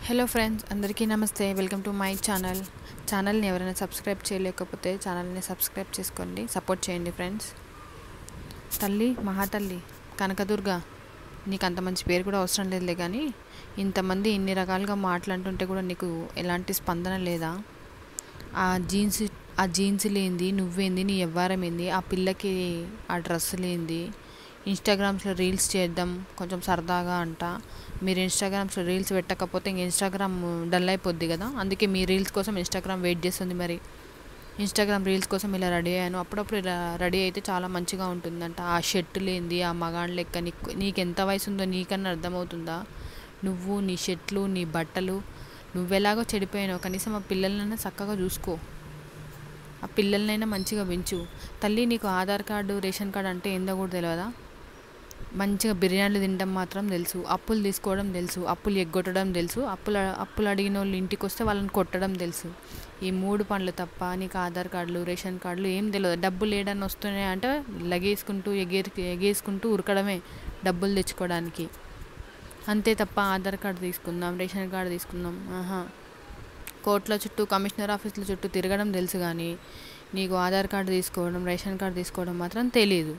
hello friends అందరికీ నమస్తే welcome to my channel ఛానల్ని ఎవరైనా సబ్స్క్రైబ్ చేయలేకపోతే ఛానల్ని సబ్స్క్రైబ్ చేసుకోండి సపోర్ట్ చేయండి ఫ్రెండ్స్ తల్లి మహాతల్లి కనకదుర్గ నీకు అంత మంచి పేరు కూడా అవసరం లేదులే కానీ ఇంతమంది ఇన్ని రకాలుగా మాట్లాడుతుంటే కూడా నీకు ఎలాంటి స్పందన లేదా ఆ జీన్స్ ఆ జీన్స్ లేనిది నువ్వేంది నీ ఎవ్వారం ఏంది ఆ పిల్లకి ఆ డ్రెస్ లేనిది ఇన్స్టాగ్రామ్స్లో రీల్స్ చేద్దాం కొంచెం సరదాగా అంట మీరు ఇన్స్టాగ్రామ్స్లో రీల్స్ పెట్టకపోతే ఇంక ఇన్స్టాగ్రామ్ డల్ అయిపోద్ది కదా అందుకే మీ రీల్స్ కోసం ఇన్స్టాగ్రామ్ వెయిట్ చేస్తుంది మరి ఇన్స్టాగ్రామ్ రీల్స్ కోసం ఇలా రెడీ అయ్యాను అప్పుడప్పుడు ఇలా రెడీ అయితే చాలా మంచిగా ఉంటుందంట ఆ షర్ట్ లేనిది ఆ మగాన్ లెక్క నీకు నీకు ఎంత వయసు ఉందో నీకన్నా అర్థమవుతుందా నువ్వు నీ షర్ట్లు నీ బట్టలు నువ్వెలాగో చెడిపోయావు కనీసం ఆ పిల్లలనైనా చక్కగా చూసుకో ఆ పిల్లలనైనా మంచిగా పెంచు తల్లి నీకు ఆధార్ కార్డు రేషన్ కార్డు అంటే ఏందో కూడా తెలియదా మంచిగా బిర్యానీలు తినడం మాత్రం తెలుసు అప్పులు తీసుకోవడం తెలుసు అప్పులు ఎగ్గొట్టడం తెలుసు అప్పులు అప్పులు అడిగిన వాళ్ళు ఇంటికి వస్తే వాళ్ళని కొట్టడం తెలుసు ఈ మూడు పనులు తప్ప నీకు ఆధార్ కార్డులు రేషన్ కార్డులు ఏం తెలియదు డబ్బులు ఏడన్నా వస్తున్నాయి అంటే లగేసుకుంటూ ఎగేరు ఎగేసుకుంటూ ఉరకడమే డబ్బులు తెచ్చుకోవడానికి అంతే తప్ప ఆధార్ కార్డు తీసుకుందాం రేషన్ కార్డు తీసుకుందాం ఆహా కోర్టుల చుట్టూ కమిషనర్ ఆఫీసుల చుట్టూ తిరగడం తెలుసు కానీ నీకు ఆధార్ కార్డు తీసుకోవడం రేషన్ కార్డు తీసుకోవడం మాత్రం తెలియదు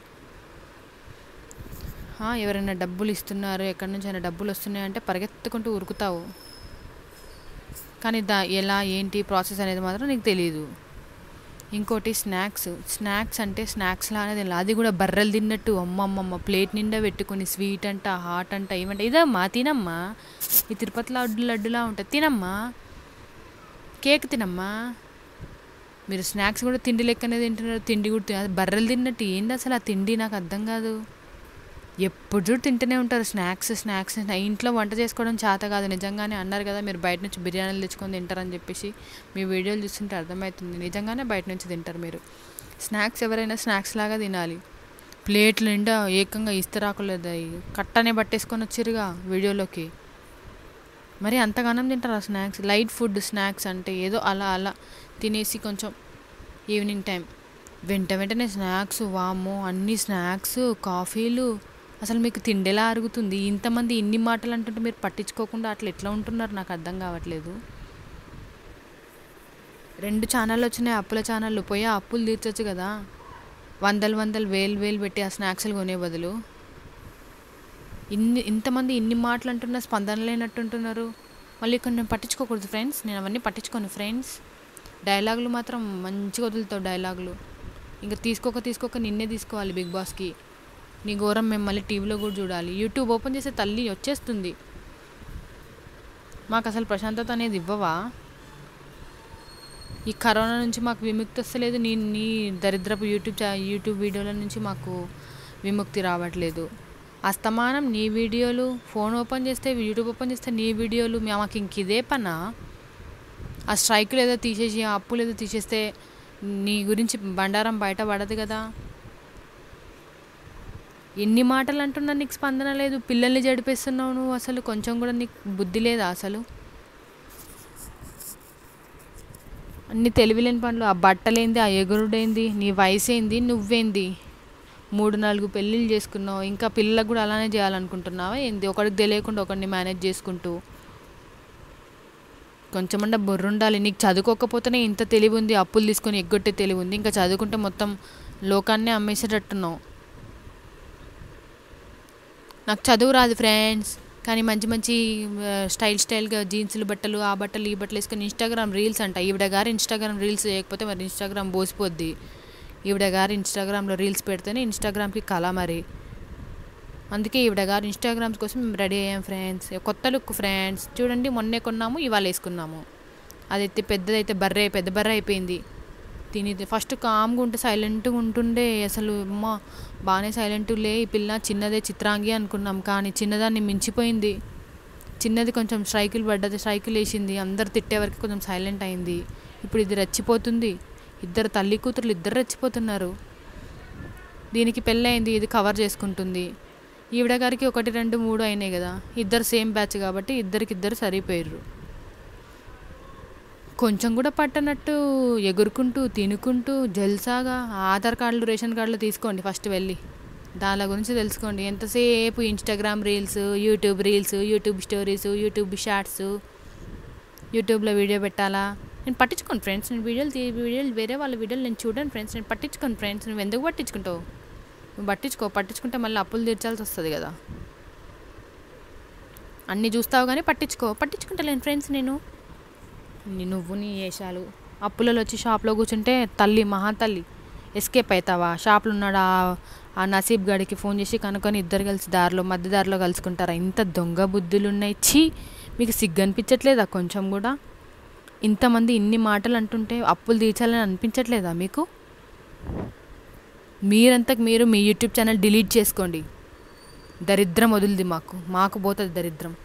ఎవరైనా డబ్బులు ఇస్తున్నారు ఎక్కడి నుంచి అయినా డబ్బులు వస్తున్నాయంటే పరిగెత్తుకుంటూ ఉరుకుతావు కానీ దా ఎలా ఏంటి ప్రాసెస్ అనేది మాత్రం నీకు తెలియదు ఇంకోటి స్నాక్స్ స్నాక్స్ అంటే స్నాక్స్ లానే తినాలి అది కూడా బర్రెలు తిన్నట్టు అమ్మమ్మమ్మ ప్లేట్ నిండా పెట్టుకొని స్వీట్ అంట హాట్ అంట ఏమంట ఇదమ్మా తినమ్మా ఈ తిరుపతి లడ్డు లడ్డులా ఉంటుంది తినమ్మా కేక్ తినమ్మా మీరు స్నాక్స్ కూడా తిండి లెక్కనే తింటున్నారు తిండి కూడా బర్రెలు తిన్నట్టు ఏంది అసలు ఆ తిండి నాకు అర్థం కాదు ఎప్పుడు చూడు తింటూనే ఉంటారు స్నాక్స్ స్నాక్స్ ఇంట్లో వంట చేసుకోవడం చేత కాదు నిజంగానే అన్నారు కదా మీరు బయట నుంచి బిర్యానీలు తెచ్చుకొని తింటారని చెప్పేసి మీ వీడియోలు చూస్తుంటే అర్థమవుతుంది నిజంగానే బయట నుంచి తింటారు మీరు స్నాక్స్ ఎవరైనా స్నాక్స్ లాగా తినాలి ప్లేట్లు నిండా ఏకంగా ఇస్తరాకులేదు కట్టనే పట్టేసుకొని వచ్చిరుగా వీడియోలోకి మరి అంతగానం తింటారు ఆ స్నాక్స్ లైట్ ఫుడ్ స్నాక్స్ అంటే ఏదో అలా అలా తినేసి కొంచెం ఈవినింగ్ టైం వెంట వెంటనే స్నాక్స్ వాము అన్ని స్నాక్స్ కాఫీలు అసలు మీకు తిండేలా అరుగుతుంది ఇంతమంది ఇన్ని మాటలు అంటుంటే మీరు పట్టించుకోకుండా అట్లా ఎట్లా ఉంటున్నారు నాకు అర్థం కావట్లేదు రెండు ఛానళ్ళు వచ్చినాయి అప్పుల ఛానళ్ళు పోయి అప్పులు తీర్చొచ్చు కదా వందలు వందలు వేలు వేలు పెట్టి ఆ స్నాక్స్లు కొనే బదులు ఇన్ని ఇంతమంది ఇన్ని మాటలు అంటున్నా స్పందన లేనట్టుంటున్నారు మళ్ళీ కొన్ని నేను పట్టించుకోకూడదు ఫ్రెండ్స్ నేను అవన్నీ పట్టించుకోను ఫ్రెండ్స్ డైలాగులు మాత్రం మంచిగా వదులుతావు డైలాగులు ఇంకా తీసుకోక తీసుకోక నిన్నే తీసుకోవాలి బిగ్ బాస్కి నీ ఘోరం మేము మళ్ళీ టీవీలో కూడా చూడాలి యూట్యూబ్ ఓపెన్ చేస్తే తల్లి వచ్చేస్తుంది మాకు అసలు ప్రశాంతత అనేది ఇవ్వవా ఈ కరోనా నుంచి మాకు విముక్తి వస్తలేదు నీ నీ దరిద్రపు యూట్యూబ్ యూట్యూబ్ వీడియోల నుంచి మాకు విముక్తి రావట్లేదు అస్తమానం నీ వీడియోలు ఫోన్ ఓపెన్ చేస్తే యూట్యూబ్ ఓపెన్ చేస్తే నీ వీడియోలు మాకు ఇంక ఇదే పనా ఆ స్ట్రైకులు ఏదో తీసేసి ఆ అప్పులు ఏదో తీసేస్తే నీ గురించి బండారం బయట పడదు కదా ఎన్ని మాటలు అంటున్నా నీకు స్పందన లేదు పిల్లల్ని జడిపేస్తున్నావు నువ్వు అసలు కొంచెం కూడా నీకు బుద్ధి లేదా అసలు అన్ని తెలివిలేని పనులు ఆ బట్టలేంది ఆ ఎగురుడేంది నీ వయసు ఏంది నువ్వేంది మూడు నాలుగు పెళ్ళిళ్ళు చేసుకున్నావు ఇంకా పిల్లలకు కూడా అలానే చేయాలనుకుంటున్నావా ఏంది ఒకరికి తెలియకుండా ఒకరిని మేనేజ్ చేసుకుంటూ కొంచెమన్నా బుర్ర ఉండాలి నీకు చదువుకోకపోతేనే ఇంత తెలివి ఉంది అప్పులు తీసుకొని ఎగ్గొట్టే తెలివి ఉంది ఇంకా చదువుకుంటే మొత్తం లోకాన్నే అమ్మేసేటట్టున్నావు నాకు చదువు రాదు ఫ్రెండ్స్ కానీ మంచి మంచి స్టైల్ స్టైల్గా జీన్సులు బట్టలు ఆ బట్టలు ఈ బట్టలు వేసుకొని ఇన్స్టాగ్రామ్ రీల్స్ అంట ఈవిడ గారు ఇన్స్టాగ్రామ్ రీల్స్ చేయకపోతే మరి ఇన్స్టాగ్రామ్ బోసిపోద్ది ఈవిడ గారు ఇన్స్టాగ్రామ్లో రీల్స్ పెడితేనే ఇన్స్టాగ్రామ్కి కళ మరి అందుకే ఈవిడ గారు ఇన్స్టాగ్రామ్స్ కోసం మేము రెడీ అయ్యాం ఫ్రెండ్స్ కొత్త లుక్ ఫ్రెండ్స్ చూడండి మొన్నే కొన్నాము ఇవాళ వేసుకున్నాము అదైతే పెద్దదైతే బర్రె పెద్ద బర్రె అయిపోయింది తిని ఫస్ట్ కామ్గా ఉంటే సైలెంట్గా ఉంటుండే అసలు అమ్మ బాగానే సైలెంట్ లే ఈ పిల్ల చిన్నదే చిత్రాంగి అనుకున్నాం కానీ చిన్నదాన్ని మించిపోయింది చిన్నది కొంచెం స్ట్రైకులు పడ్డది స్ట్రైకులు వేసింది అందరు తిట్టే వరకు కొంచెం సైలెంట్ అయింది ఇప్పుడు ఇది రెచ్చిపోతుంది ఇద్దరు తల్లి కూతురులు ఇద్దరు రెచ్చిపోతున్నారు దీనికి పెళ్ళయింది ఇది కవర్ చేసుకుంటుంది ఈవిడ గారికి ఒకటి రెండు మూడు అయినాయి కదా ఇద్దరు సేమ్ బ్యాచ్ కాబట్టి ఇద్దరికిద్దరు సరిపోయారు కొంచెం కూడా పట్టనట్టు ఎగురుకుంటూ తినుకుంటూ జల్సాగా ఆధార్ కార్డులు రేషన్ కార్డులు తీసుకోండి ఫస్ట్ వెళ్ళి దాని గురించి తెలుసుకోండి ఎంతసేపు Instagram reels YouTube reels YouTube stories YouTube shorts యూట్యూబ్లో వీడియో పెట్టాలా నేను పట్టించుకోను ఫ్రెండ్స్ నేను వీడియోలు తీ వీడియోలు వేరే వాళ్ళ వీడియోలు నేను చూడను ఫ్రెండ్స్ నేను పట్టించుకోను ఫ్రెండ్స్ నువ్వు ఎందుకు పట్టించుకుంటావు నువ్వు పట్టించుకో పట్టించుకుంటే మళ్ళీ అప్పులు తీర్చాల్సి వస్తుంది కదా అన్నీ చూస్తావు కానీ పట్టించుకో పట్టించుకుంటలేను ఫ్రెండ్స్ నేను నీ నువ్వు నీ వేషాలు అప్పులలో వచ్చి షాప్లో కూర్చుంటే తల్లి మహా తల్లి ఎస్కేప్ అవుతావా షాప్లో ఉన్నాడు ఆ- ఆ నసీబ్ గడికి ఫోన్ చేసి కనుక్కొని ఇద్దరు కలిసి దారిలో మధ్య దారిలో కలుసుకుంటారా ఇంత దొంగ బుద్ధులు ఉన్నాయి ఛీ మీకు సిగ్గు అనిపించట్లేదా కొంచెం కూడా ఇంతమంది ఇన్ని మాటలు అంటుంటే అప్పులు తీర్చాలని అనిపించట్లేదా మీకు మీరంతకు మీరు మీ యూట్యూబ్ ఛానల్ డిలీట్ చేసుకోండి దరిద్రం వదిలింది మాకు మాకు పోతుంది దరిద్రం